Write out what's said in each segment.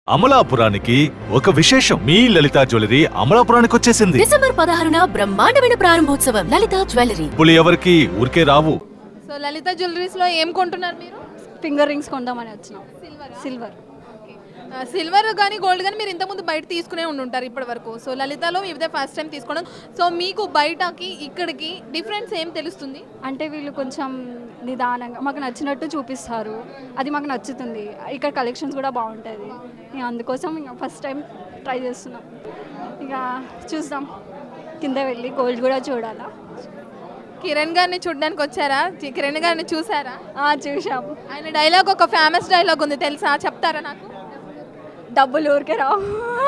అమలాపురానికి ఒక విశేషం మీ లలిత జ్యువెలరీ అమలాపురానికి వచ్చేసింది డిసెంబర్ పదహారున బ్రహ్మాండమైన ప్రారంభోత్సవం లలిత జ్యువెలరీ ఇప్పుడు ఎవరికి ఊరికే రావు సో లలిత జ్యువెలరీస్ లో ఏం కొంటున్నారు మీరు ఫింగర్ రింగ్స్ కొందామని వచ్చినాం సిల్వర్ ఆ, సిల్వర్ కానీ గోల్డ్ కానీ మీరు ఇంతకుముందు బయట తీసుకునే ఉండి ఉంటారు ఇప్పటి వరకు సో లలితలో ఇదే ఫస్ట్ టైం తీసుకోవడం సో మీకు బయటకి ఇక్కడికి డిఫరెన్స్ ఏం తెలుస్తుంది అంటే వీళ్ళు కొంచెం నిదానంగా మాకు నచ్చినట్టు చూపిస్తారు అది మాకు నచ్చుతుంది ఇక్కడ కలెక్షన్స్ కూడా బాగుంటుంది ఇక అందుకోసం ఇక ఫస్ట్ టైం ట్రై చేస్తున్నాం ఇక చూద్దాం కింద వెళ్ళి గోల్డ్ కూడా చూడాలా కిరణ్ గారిని చూడడానికి వచ్చారా చి- కిరణ్ గారిని చూసారా ఆ, చూసాం ఆయన డైలాగ్ ఒక ఫేమస్ డైలాగ్ ఉంది తెలుసా చెప్తారా నాకు డబ్బులు ఊరికే రావు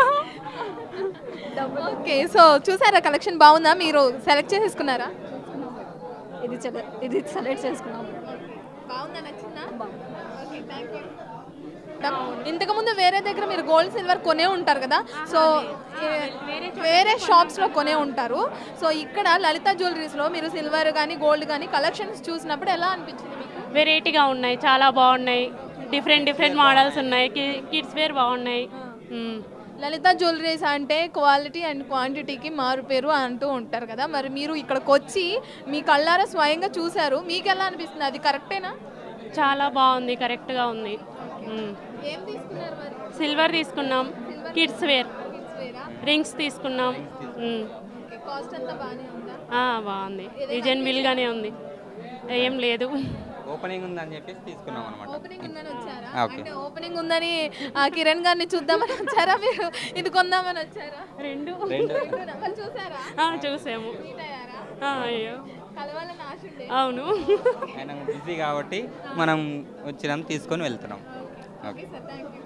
ఓకే సో చూసారా కలెక్షన్ బాగుందా మీరు సెలెక్ట్ చేసేసుకున్నారా ఇది సెల- ఇది సెలెక్ట్ చేసుకున్నాం బాగుందా నచ్చిందా ఓకే థ్యాంక్ యూ ఇంతకు ముందు వేరే దగ్గర మీరు గోల్డ్ సిల్వర్ కొనే ఉంటారు కదా సో ఏ- వేరే షాప్స్ లో కొనే ఉంటారు సో ఇక్కడ లలిత జ్యువెలరీస్ లో మీరు సిల్వర్ కానీ గోల్డ్ కానీ కలెక్షన్స్ చూసినప్పుడు ఎలా అనిపించింది మీకు వెరైటీగా ఉన్నాయి చాలా బాగున్నాయి డిఫరెంట్ డిఫరెంట్ మోడల్స్ ఉన్నాయి కి- కిడ్స్ వేర్ బాగున్నాయి మ్మ్. లలిత జ్యువెలరీస్ అంటే క్వాలిటీ అండ్ క్వాంటిటీకి మారు పేరు అంటూ ఉంటారు కదా మరి మీరు ఇక్కడికి వచ్చి మీ కళ్ళారా స్వయంగా చూశారు మీకు ఎలా అనిపిస్తుంది అది కరెక్టేనా చాలా బాగుంది కరెక్ట్గా ఉంది మ్మ్. ఏం తీసుకున్నారు మరి సిల్వర్ తీసుకున్నాం కిడ్స్ వేర్ రింగ్స్ తీసుకున్నాం మ్మ్. కాస్ట్ అంతా బాగానే ఉందా ఆ, బాగుంది రీజనబుల్గానే ఉంది ఏం లేదు ఓపెనింగ్ ఉందని చెప్పేసి తీసుకున్నాం అనమాట ఓపెనింగ్ ఉందని వచ్చారా ఓకే. అంటే ఓపెనింగ్ ఉందని ఆ కిరణ్ గారిని చూద్దామని వచ్చారా మీరు ఇది కొందామని వచ్చారా రెండు రెండు రెండునా? మరి చూసారా ఆ, చూసాము మీట్ అయ్యారా ఆ, అయ్యో కలవాలని ఆశ ఉండే అవును ఆయన బిజీ కాబట్టి మనం వచ్చినాం తీసుకొని వెళ్తున్నాం ఓకే సార్ థ్యాంక్ యూ